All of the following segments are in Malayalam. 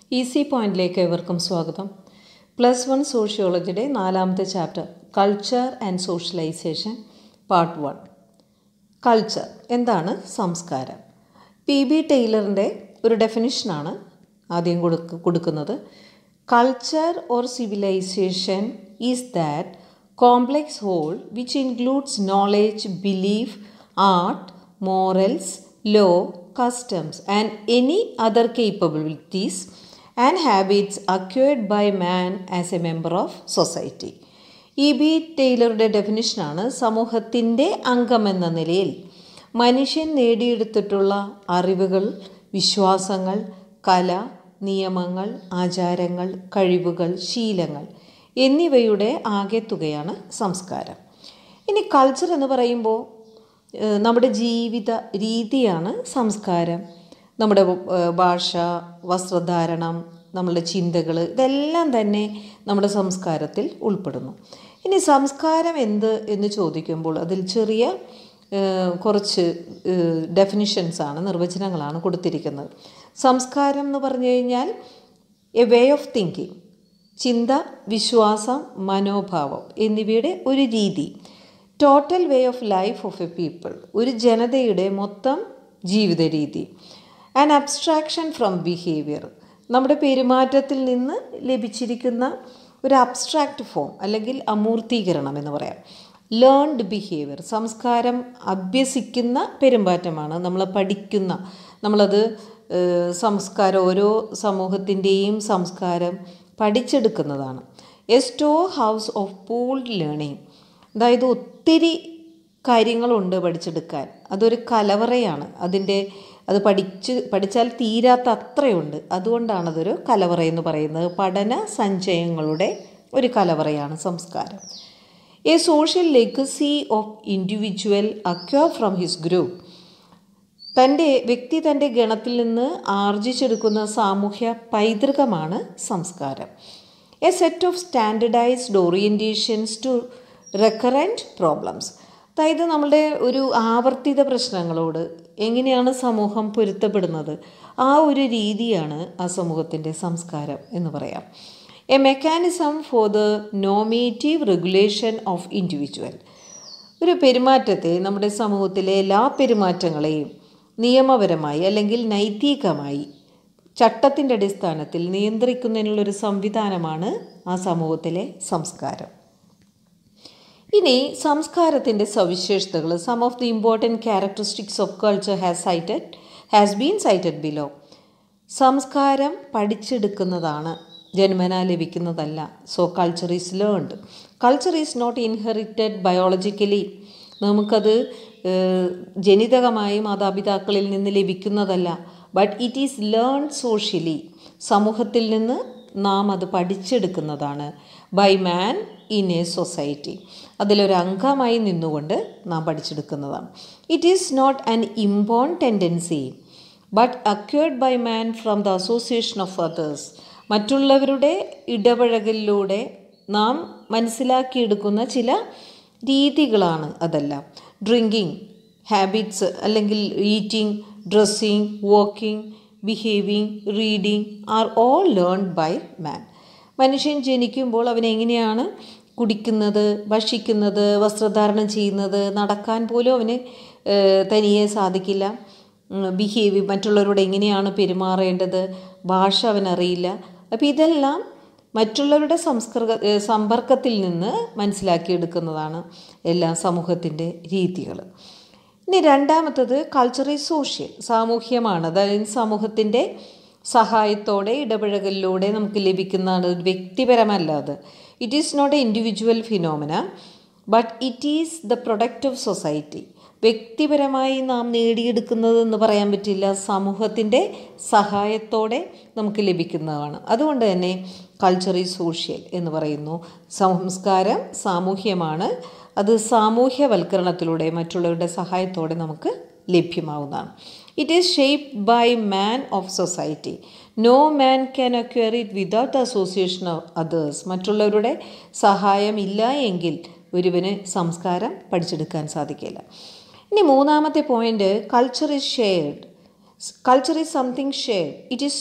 ഈസി പോയിന്റിലേക്ക് ഏവർക്കും സ്വാഗതം പ്ലസ് വൺ സോഷ്യോളജിയുടെ നാലാമത്തെ chapter culture and socialisation part one culture എന്താണ് സംസ്കാരം പി ബി ടൈലറിൻ്റെ ഒരു ഡെഫിനിഷനാണ് ആദ്യം കൊടുക്ക കൊടുക്കുന്നത് culture or civilisation is that complex whole which includes knowledge belief art morals law customs and any other capabilities and habits acquired by man as a member of society E B ടൈലറുടെ ഡെഫിനിഷനാണ് സമൂഹത്തിൻ്റെ അംഗമെന്ന നിലയിൽ മനുഷ്യൻ നേടിയെടുത്തിട്ടുള്ള അറിവുകൾ വിശ്വാസങ്ങൾ കല നിയമങ്ങൾ ആചാരങ്ങൾ കഴിവുകൾ ശീലങ്ങൾ എന്നിവയുടെ ആകെത്തുകയാണ് സംസ്കാരം ഇനി കൾച്ചർ എന്ന് പറയുമ്പോൾ ഏഹ്, നമ്മുടെ ജീവിത രീതിയാണ് സംസ്കാരം നമ്മുടെ ഏഹ്, ഭാഷ വസ്ത്രധാരണം നമ്മളുടെ ചിന്തകൾ ഇതെല്ലാം തന്നെ നമ്മുടെ സംസ്കാരത്തിൽ ഉൾപ്പെടുന്നു ഇനി സംസ്കാരം എന്ത് എന്ന് ചോദിക്കുമ്പോൾ അതിൽ ചെറിയ ഏഹ്, കുറച്ച് ഡെഫിനിഷൻസ് ആണ് നിർവചനങ്ങളാണ് കൊടുത്തിരിക്കുന്നത് സംസ്കാരം എന്ന് പറഞ്ഞു കഴിഞ്ഞാൽ എ വേ ഓഫ് തിങ്കിങ് ചിന്ത വിശ്വാസം മനോഭാവം എന്നിവയുടെ ഒരു രീതി total way of life of a people ഒരു ജനതയുടെ മൊത്തം ജീവിത രീതി ആൻഡ് അബ്സ്ട്രാക്ഷൻ ഫ്രം ബിഹേവിയർ നമ്മുടെ പെരുമാറ്റത്തിൽ നിന്ന് ലഭിച്ചിരിക്കുന്ന ഒരു അബ്സ്ട്രാക്റ്റ് ഫോം അല്ലെങ്കിൽ അമൂർത്തീകരണം എന്ന് പറയാം ലേൺഡ് ബിഹേവിയർ സംസ്കാരം അഭ്യസിക്കുന്ന പെരുമാറ്റമാണ് നമ്മൾ പഠിക്കുന്ന നമ്മളത് ഏഹ്, സംസ്കാരം ഓരോ സമൂഹത്തിൻ്റെയും സംസ്കാരം പഠിച്ചെടുക്കുന്നതാണ് a storehouse of pooled learning അതായത് ഒത്തിരി കാര്യങ്ങളുണ്ട് പഠിച്ചെടുക്കാൻ അതൊരു കലവറയാണ് അതിൻ്റെ അത് പഠിച്ച് പഠിച്ചാൽ തീരാത്ത അത്രയുണ്ട് അതുകൊണ്ടാണ് അതൊരു കലവറ എന്ന് പറയുന്നത് പഠന സഞ്ചയങ്ങളുടെ ഒരു കലവറയാണ് സംസ്കാരം a social legacy of individual അക്വ ഫ്രം ഹിസ് ഗ്രൂപ്പ് തൻ്റെ വ്യക്തി തൻ്റെ ഗണത്തിൽ നിന്ന് ആർജിച്ചെടുക്കുന്ന സാമൂഹ്യ പൈതൃകമാണ് സംസ്കാരം a set of standardised orientations to recurrent problems അതായത് നമ്മുടെ ഒരു ആവർത്തിത പ്രശ്നങ്ങളോട് എങ്ങനെയാണ് സമൂഹം പൊരുത്തപ്പെടുന്നത് ആ ഒരു രീതിയാണ് ആ സമൂഹത്തിൻ്റെ സംസ്കാരം എന്ന് പറയാം a mechanism for the normative regulation of individual ഒരു പെരുമാറ്റത്തെ നമ്മുടെ സമൂഹത്തിലെ എല്ലാ പെരുമാറ്റങ്ങളെയും നിയമപരമായി അല്ലെങ്കിൽ നൈതികമായി ചട്ടത്തിൻ്റെ അടിസ്ഥാനത്തിൽ നിയന്ത്രിക്കുന്നതിനുള്ളൊരു സംവിധാനമാണ് ആ സമൂഹത്തിലെ സംസ്കാരം ഇനി സംസ്കാരത്തിൻ്റെ സവിശേഷതകൾ some of the important characteristics of culture has cited has been cited below സംസ്കാരം പഠിച്ചെടുക്കുന്നതാണ് ജന്മന ലഭിക്കുന്നതല്ല so culture is learned culture is not inherited biologically നമുക്കത് ഏഹ്, ജനിതകമായി മാതാപിതാക്കളിൽ നിന്ന് ലഭിക്കുന്നതല്ല but it is learn socially സമൂഹത്തിൽ നിന്ന് നാം അത് പഠിച്ചെടുക്കുന്നതാണ് by man in a society അതിലൊരു അംഗമായി നിന്നുകൊണ്ട് നാം പഠിച്ചെടുക്കുന്നതാണ് it is not an inborn tendency but acquired by man from the association of others മറ്റുള്ളവരുടെ ഇടപഴകലിലൂടെ നാം മനസ്സിലാക്കിയെടുക്കുന്ന ചില രീതികളാണ് അതെല്ലാം ഡ്രിങ്കിങ് ഹാബിറ്റ്സ് അല്ലെങ്കിൽ eating dressing walking behaving reading are all learn by man മനുഷ്യൻ ജനിക്കുമ്പോൾ അവൻ എങ്ങനെയാണ് കുടിക്കുന്നത് ഭക്ഷിക്കുന്നത് വസ്ത്രധാരണം ചെയ്യുന്നത് നടക്കാൻ പോലും അവന് ഏഹ്, തനിയെ സാധിക്കില്ല ബിഹേവ് മറ്റുള്ളവരോട് എങ്ങനെയാണ് പെരുമാറേണ്ടത് ഭാഷ അവനറിയില്ല അപ്പോൾ ഇതെല്ലാം മറ്റുള്ളവരുടെ സംസ്കൃത ഏഹ്, സമ്പർക്കത്തിൽ നിന്ന് മനസ്സിലാക്കിയെടുക്കുന്നതാണ് എല്ലാ സമൂഹത്തിൻ്റെ രീതികൾ ഇനി രണ്ടാമത്തത് കൾച്ചറൽ സോഷ്യൽ സാമൂഹ്യമാണ് അതായത് സമൂഹത്തിൻ്റെ സഹായത്തോടെ ഇടപഴകലിലൂടെ നമുക്ക് ലഭിക്കുന്നതാണ് ഒരു വ്യക്തിപരമല്ല അത് it is not a individual phenomena but it is the product of society വ്യക്തിപരമായി നാം നേടിയെടുക്കുന്നത് എന്ന് പറയാൻ പറ്റില്ല സമൂഹത്തിൻ്റെ സഹായത്തോടെ നമുക്ക് ലഭിക്കുന്നതാണ് അതുകൊണ്ട് തന്നെ കൾച്ചറൽ സോഷ്യൽ എന്ന് പറയുന്നു സംസ്കാരം സാമൂഹ്യമാണ് അത് സാമൂഹ്യവൽക്കരണത്തിലൂടെ മറ്റുള്ളവരുടെ സഹായത്തോടെ നമുക്ക് ലഭ്യമാവുന്നതാണ് it is shaped by man of society no man can acquire it without the association of others മറ്റുള്ളവരുടെ സഹായം ഇല്ല എങ്കിൽ ഒരുവന് സംസ്കാരം പഠിച്ചെടുക്കാൻ സാധിക്കില്ല ഇനി മൂന്നാമത്തെ point culture is shared culture is something shared it is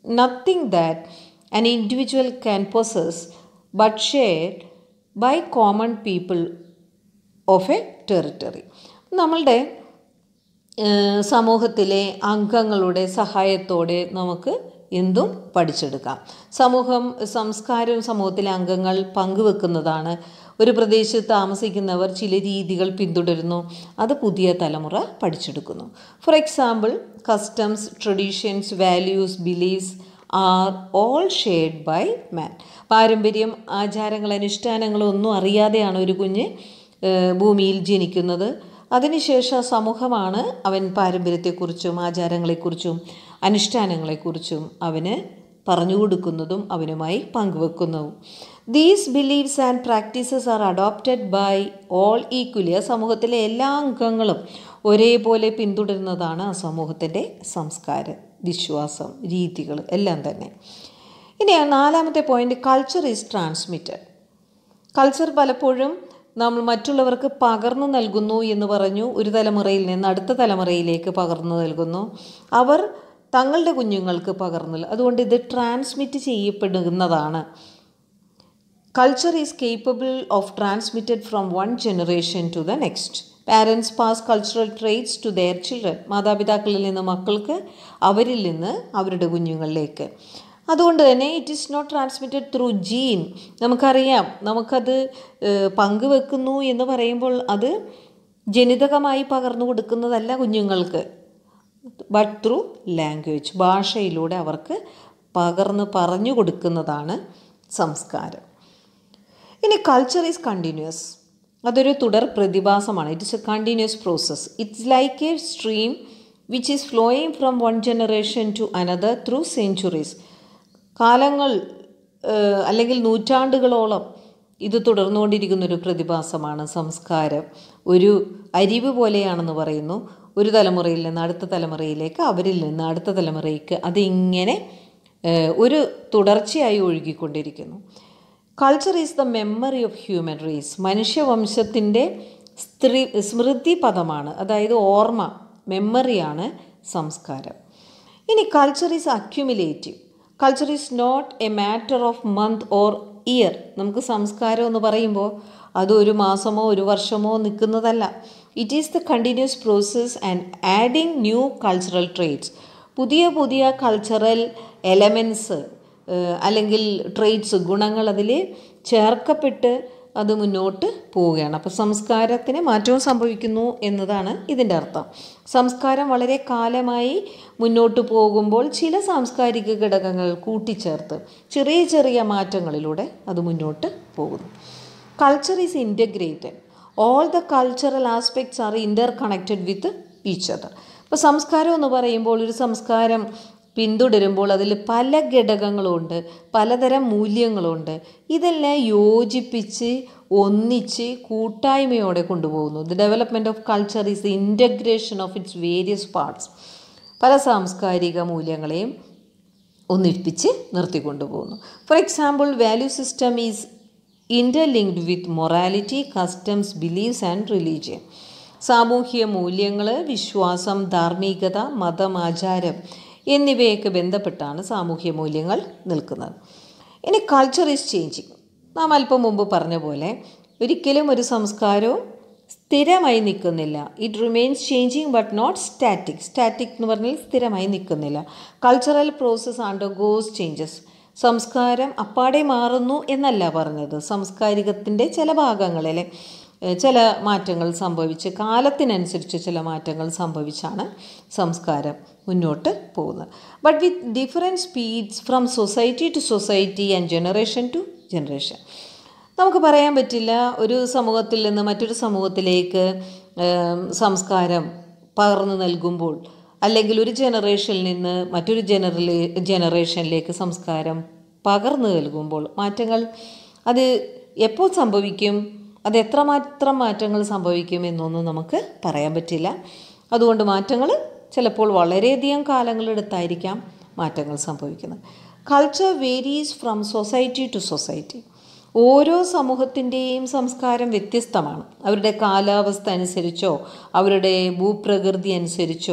nothing that an individual can possess but shared by common people of a territory നമ്മളുടെ ഏഹ്, സമൂഹത്തിലെ അംഗങ്ങളുടെ സഹായത്തോടെ നമുക്ക് എന്തും പഠിച്ചെടുക്കാം സമൂഹം സംസ്കാരവും സമൂഹത്തിലെ അംഗങ്ങൾ പങ്കുവെക്കുന്നതാണ് ഒരു പ്രദേശത്ത് താമസിക്കുന്നവർ ചില രീതികൾ പിന്തുടരുന്നു അത് പുതിയ തലമുറ പഠിച്ചെടുക്കുന്നു for example customs traditions values beliefs are all shared by man പാരമ്പര്യം ആചാരങ്ങൾ അനുഷ്ഠാനങ്ങളും ഒന്നും അറിയാതെയാണ് ഒരു കുഞ്ഞ് ഏഹ്, ഭൂമിയിൽ ജനിക്കുന്നത് അതിനുശേഷം സമൂഹമാണ് അവൻ പാരമ്പര്യത്തെക്കുറിച്ചും ആചാരങ്ങളെക്കുറിച്ചും അനുഷ്ഠാനങ്ങളെക്കുറിച്ചും അവന് പറഞ്ഞു കൊടുക്കുന്നതും അവനുമായി പങ്കുവെക്കുന്നതും these believes and practices are adopted by all equally സമൂഹത്തിലെ എല്ലാ അംഗങ്ങളും ഒരേപോലെ പിന്തുടരുന്നതാണ് ആ സമൂഹത്തിൻ്റെ സംസ്കാരം വിശ്വാസം രീതികൾ എല്ലാം തന്നെ ഇനി നാലാമത്തെ point culture is transmitted culture പലപ്പോഴും നമ്മൾ മറ്റുള്ളവർക്ക് പകർന്നു നൽകുന്നു എന്ന് പറഞ്ഞു ഒരു തലമുറയിൽ നിന്ന് അടുത്ത തലമുറയിലേക്ക് പകർന്നു നൽകുന്നു അവർ തങ്ങളുടെ കുഞ്ഞുങ്ങൾക്ക് പകർന്നു നൽ- അതുകൊണ്ട് ഇത് ട്രാൻസ്മിറ്റ് ചെയ്യപ്പെടുന്നതാണ് culture is capable of transmitted from one generation to the next parents pass cultural traits to their children മാതാപിതാക്കളിൽ നിന്ന് മക്കൾക്ക് അവരിൽ നിന്ന് അവരുടെ കുഞ്ഞുങ്ങളിലേക്ക് അതുകൊണ്ട് തന്നെ it is not transmitted through gene നമുക്കറിയാം നമുക്കത് ഏഹ്, പങ്കുവെക്കുന്നു എന്ന് പറയുമ്പോൾ അത് ജനിതകമായി പകർന്നു കൊടുക്കുന്നതല്ല കുഞ്ഞുങ്ങൾക്ക് ബട്ട് ത്രൂ ലാംഗ്വേജ് ഭാഷയിലൂടെ അവർക്ക് പകർന്ന് പറഞ്ഞു കൊടുക്കുന്നതാണ് സംസ്കാരം ഇനി കൾച്ചർ ഈസ് കണ്ടിന്യൂസ് അതൊരു തുടർ പ്രതിഭാസമാണ് it is a continuous process it's like a stream which is flowing from one generation to another through centuries കാലങ്ങൾ ഏഹ്, അല്ലെങ്കിൽ നൂറ്റാണ്ടുകളോളം ഇത് തുടർന്നുകൊണ്ടിരിക്കുന്ന ഒരു പ്രതിഭാസമാണ് സംസ്കാരം ഒരു അരിവ് പോലെയാണെന്ന് പറയുന്നു ഒരു തലമുറയിൽ നിന്ന് അടുത്ത തലമുറയിലേക്ക് അവരിൽ നിന്ന് അടുത്ത തലമുറയ്ക്ക് അതിങ്ങനെ ഏഹ്, ഒരു തുടർച്ചയായി ഒഴുകിക്കൊണ്ടിരിക്കുന്നു culture is the memory of human race മനുഷ്യവംശത്തിൻ്റെ സ്ത്രീ സ്മൃതി പദമാണ് അതായത് ഓർമ്മ മെമ്മറിയാണ് സംസ്കാരം ഇനി culture is accumulative culture is not a matter of month or year നമുക്ക് സംസ്കാരം എന്ന് പറയുമ്പോൾ അത് ഒരു മാസമോ ഒരു വർഷമോ നിൽക്കുന്നതല്ല it is the continuous process and adding new cultural traits പുതിയ പുതിയ കൾച്ചറൽ എലമെൻറ്റ്സ് അല്ലെങ്കിൽ ട്രേറ്റ്സ് ഗുണങ്ങൾ അതിൽ ചേർക്കപ്പെട്ട് അത് മുന്നോട്ട് പോവുകയാണ് അപ്പോൾ സംസ്കാരത്തിന് മാറ്റവും സംഭവിക്കുന്നു എന്നതാണ് ഇതിൻ്റെ അർത്ഥം സംസ്കാരം വളരെ കാലമായി മുന്നോട്ട് പോകുമ്പോൾ ചില സാംസ്കാരിക ഘടകങ്ങൾ കൂട്ടിച്ചേർത്ത് ചെറിയ ചെറിയ മാറ്റങ്ങളിലൂടെ അത് മുന്നോട്ട് പോകുന്നു culture is integrated all the cultural aspects are interconnected with each other അപ്പോൾ സംസ്കാരം എന്ന് പറയുമ്പോൾ ഒരു സംസ്കാരം പിന്തുടരുമ്പോൾ അതിൽ പല ഘടകങ്ങളുണ്ട് പലതരം മൂല്യങ്ങളുണ്ട് ഇതെല്ലാം യോജിപ്പിച്ച് ഒന്നിച്ച് കൂട്ടായ്മയോടെ കൊണ്ടുപോകുന്നു the development of culture is the integration of its various parts പല സാംസ്കാരിക മൂല്യങ്ങളെയും ഒന്നിപ്പിച്ച് നിർത്തിക്കൊണ്ടുപോകുന്നു for example value system is interlinked with morality customs believes and religion സാമൂഹ്യ മൂല്യങ്ങൾ വിശ്വാസം ധാർമ്മികത മതം ആചാരം എന്നിവയൊക്കെ ബന്ധപ്പെട്ടാണ് സാമൂഹ്യ മൂല്യങ്ങൾ നിൽക്കുന്നത് ഇനി കൾച്ചർ ഈസ് ചേഞ്ചിങ് നാം അല്പം മുമ്പ് പറഞ്ഞ പോലെ ഒരിക്കലും ഒരു സംസ്കാരവും സ്ഥിരമായി നിൽക്കുന്നില്ല it remains changing but not static static എന്ന് പറഞ്ഞാൽ സ്ഥിരമായി നിൽക്കുന്നില്ല cultural process undergoes changes സംസ്കാരം അപ്പാടെ മാറുന്നു എന്നല്ല പറഞ്ഞത് സംസ്കാരികത്തിൻ്റെ ചില ഭാഗങ്ങളിലെ ഏഹ്, ചില മാറ്റങ്ങൾ സംഭവിച്ച് കാലത്തിനനുസരിച്ച് ചില മാറ്റങ്ങൾ സംഭവിച്ചാണ് സംസ്കാരം മുന്നോട്ട് പോകുന്നത് but with different speeds from society to society and generation to generation നമുക്ക് പറയാൻ പറ്റില്ല ഒരു സമൂഹത്തിൽ നിന്ന് മറ്റൊരു സമൂഹത്തിലേക്ക് ഏം, സംസ്കാരം പകർന്നു നൽകുമ്പോൾ അല്ലെങ്കിൽ ഒരു ജനറേഷനിൽ നിന്ന് മറ്റൊരു ജനറലി ജനറേഷനിലേക്ക് സംസ്കാരം പകർന്നു നൽകുമ്പോൾ മാറ്റങ്ങൾ അത് എപ്പോൾ സംഭവിക്കും അത് എത്രമാത്രം മാറ്റങ്ങൾ സംഭവിക്കും എന്നൊന്നും നമുക്ക് പറയാൻ പറ്റില്ല അതുകൊണ്ട് മാറ്റങ്ങൾ ചിലപ്പോൾ വളരെയധികം കാലങ്ങളെടുത്തായിരിക്കാം മാറ്റങ്ങൾ സംഭവിക്കുന്നത് culture varies from society to society ഓരോ സമൂഹത്തിൻ്റെയും സംസ്കാരം വ്യത്യസ്തമാണ് അവരുടെ കാലാവസ്ഥ അനുസരിച്ചോ അവരുടെ ഭൂപ്രകൃതി അനുസരിച്ചോ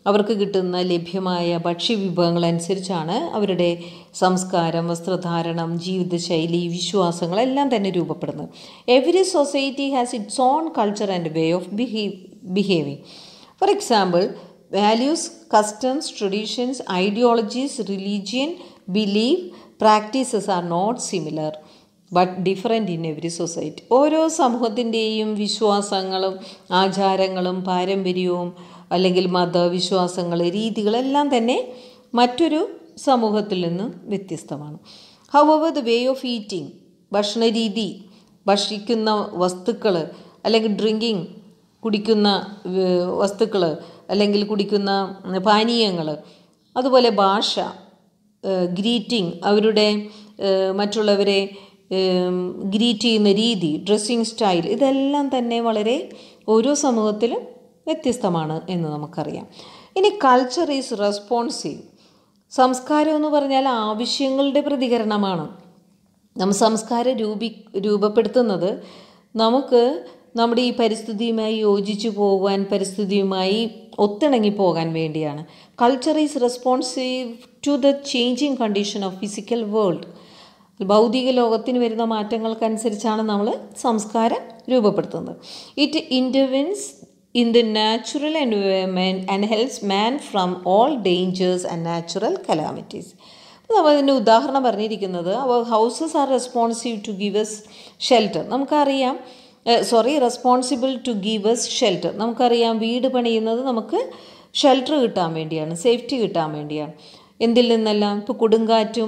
അവർക്ക് കിട്ടുന്ന ലഭ്യമായ ഭക്ഷ്യവിഭവങ്ങൾ അനുസരിച്ചാണ് അവരുടെ സംസ്കാരം വസ്ത്രധാരണം ജീവിതശൈലി വിശ്വാസങ്ങൾ എല്ലാം തന്നെ രൂപപ്പെടുന്നത് every society has its own culture and way of behave behaving for example values customs traditions ideologies religion believe practices are not similar but different in every society ഓരോ സമൂഹത്തിൻ്റെയും വിശ്വാസങ്ങളും ആചാരങ്ങളും പാരമ്പര്യവും അല്ലെങ്കിൽ മതവിശ്വാസങ്ങൾ രീതികളെല്ലാം തന്നെ മറ്റൊരു സമൂഹത്തിൽ നിന്ന് വ്യത്യസ്തമാണ് however the way of eating ഭക്ഷണരീതി ഭക്ഷിക്കുന്ന വസ്തുക്കൾ അല്ലെങ്കിൽ ഡ്രിങ്കിങ് കുടിക്കുന്ന വസ്തുക്കൾ അല്ലെങ്കിൽ കുടിക്കുന്ന പാനീയങ്ങൾ അതുപോലെ ഭാഷ ഗ്രീറ്റിംഗ് അവരുടെ മറ്റുള്ളവരെ ഗ്രീറ്റ് ചെയ്യുന്ന രീതി ഡ്രസ്സിങ് സ്റ്റൈൽ ഇതെല്ലാം തന്നെ വളരെ ഓരോ സമൂഹത്തിലും വ്യത്യസ്തമാണ് എന്ന് നമുക്കറിയാം ഇനി കൾച്ചർ ഈസ് റെസ്പോൺസീവ് സംസ്കാരം എന്ന് പറഞ്ഞാൽ ആവശ്യങ്ങളുടെ പ്രതികരണമാണ് നമ്മൾ സംസ്കാരം രൂപി രൂപപ്പെടുത്തുന്നത് നമുക്ക് നമ്മുടെ ഈ പരിസ്ഥിതിയുമായി യോജിച്ചു പോകാൻ പരിസ്ഥിതിയുമായി ഒത്തിണങ്ങി പോകാൻ വേണ്ടിയാണ് culture is responsive to the changing condition of physical world ഭൗതിക ലോകത്തിന് വരുന്ന മാറ്റങ്ങൾക്കനുസരിച്ചാണ് നമ്മൾ സംസ്കാരം രൂപപ്പെടുത്തുന്നത് it intervenes in the natural environment and helps man from all dangers and natural calamities നമ്മൾ അതിൻ്റെ ഉദാഹരണം പറഞ്ഞിരിക്കുന്നത് our houses are responsive to give us shelter നമുക്കറിയാം sorry responsible to give us shelter നമുക്കറിയാം വീട് പണിയുന്നത് നമുക്ക് ഷെൽട്ടർ കിട്ടാൻ വേണ്ടിയാണ് സേഫ്റ്റി കിട്ടാൻ വേണ്ടിയാണ് എന്തിൽ നിന്നെല്ലാം ഇപ്പോൾ കൊടുങ്കാറ്റും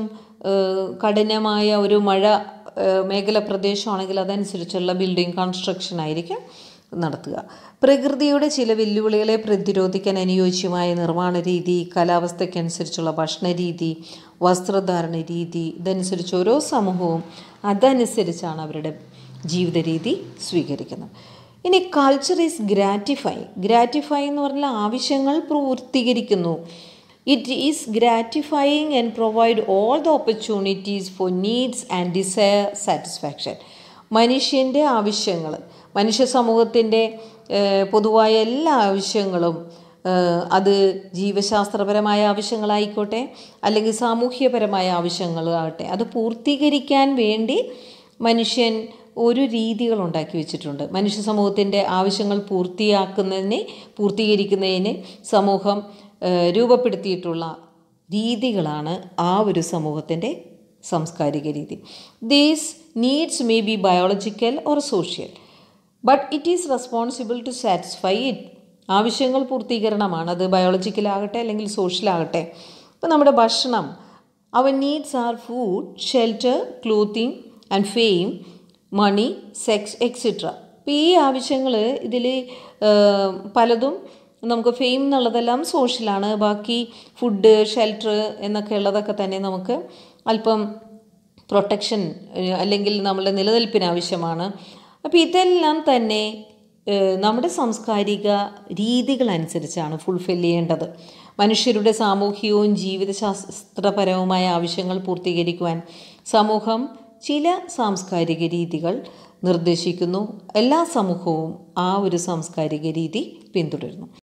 കഠിനമായ ഒരു മഴ മേഖല പ്രദേശമാണെങ്കിൽ അതനുസരിച്ചുള്ള ബിൽഡിംഗ് കൺസ്ട്രക്ഷൻ ആയിരിക്കും നടത്തുക പ്രകൃതിയുടെ ചില വെല്ലുവിളികളെ പ്രതിരോധിക്കാൻ അനുയോജ്യമായ നിർമ്മാണ രീതി കാലാവസ്ഥയ്ക്കനുസരിച്ചുള്ള ഭക്ഷണ രീതി വസ്ത്രധാരണ രീതി ഇതനുസരിച്ച് ഓരോ സമൂഹവും അതനുസരിച്ചാണ് അവരുടെ ജീവിത രീതി സ്വീകരിക്കുന്നത് ഇനി കൾച്ചർ ഈസ് ഗ്രാറ്റിഫൈ ഗ്രാറ്റിഫൈ എന്ന് പറഞ്ഞാൽ ആവശ്യങ്ങൾ പൂർത്തീകരിക്കുന്നു it is gratifying and provide all the opportunities for needs and desire satisfaction മനുഷ്യൻ്റെ ആവശ്യങ്ങൾ മനുഷ്യ സമൂഹത്തിൻ്റെ പൊതുവായ എല്ലാ ആവശ്യങ്ങളും അത് ജീവശാസ്ത്രപരമായ ആവശ്യങ്ങളായിക്കോട്ടെ അല്ലെങ്കിൽ സാമൂഹ്യപരമായ ആവശ്യങ്ങളാകട്ടെ അത് പൂർത്തീകരിക്കാൻ വേണ്ടി മനുഷ്യൻ ഒരു രീതികൾ ഉണ്ടാക്കി വെച്ചിട്ടുണ്ട് മനുഷ്യ സമൂഹത്തിൻ്റെ ആവശ്യങ്ങൾ പൂർത്തിയാക്കുന്നതിനെ പൂർത്തീകരിക്കുന്നതിന് സമൂഹം രൂപപ്പെടുത്തിയിട്ടുള്ള രീതികളാണ് ആ ഒരു സമൂഹത്തിൻ്റെ സാംസ്കാരിക രീതി these needs may be biological or social but it is responsible to satisfy it ആവശ്യങ്ങൾ പൂർത്തീകരണമാണ് അത് ബയോളജിക്കലാകട്ടെ അല്ലെങ്കിൽ സോഷ്യലാകട്ടെ ഇപ്പോൾ നമ്മുടെ ഭക്ഷണം our needs are food shelter clothing and fame money sex extra അപ്പോൾ ഈ ആവശ്യങ്ങൾ ഇതിൽ പലതും നമുക്ക് ഫെയിം എന്നുള്ളതെല്ലാം സോഷ്യലാണ് ബാക്കി ഫുഡ് ഷെൽട്ടർ എന്നൊക്കെ ഉള്ളതൊക്കെ തന്നെ നമുക്ക് അല്പം പ്രൊട്ടക്ഷൻ അല്ലെങ്കിൽ നമ്മളുടെ നിലനിൽപ്പിന് ആവശ്യമാണ് അപ്പോൾ ഇതെല്ലാം തന്നെ നമ്മുടെ സാംസ്കാരിക രീതികളനുസരിച്ചാണ് ഫുൾഫിൽ ചെയ്യേണ്ടത് മനുഷ്യരുടെ സാമൂഹികവും ജീവിതശാസ്ത്രപരവുമായ ആവശ്യങ്ങൾ പൂർത്തീകരിക്കുവാൻ സമൂഹം ചില സാംസ്കാരിക രീതികൾ നിർദ്ദേശിക്കുന്നു എല്ലാ സമൂഹവും ആ ഒരു സാംസ്കാരിക രീതി പിന്തുടരുന്നു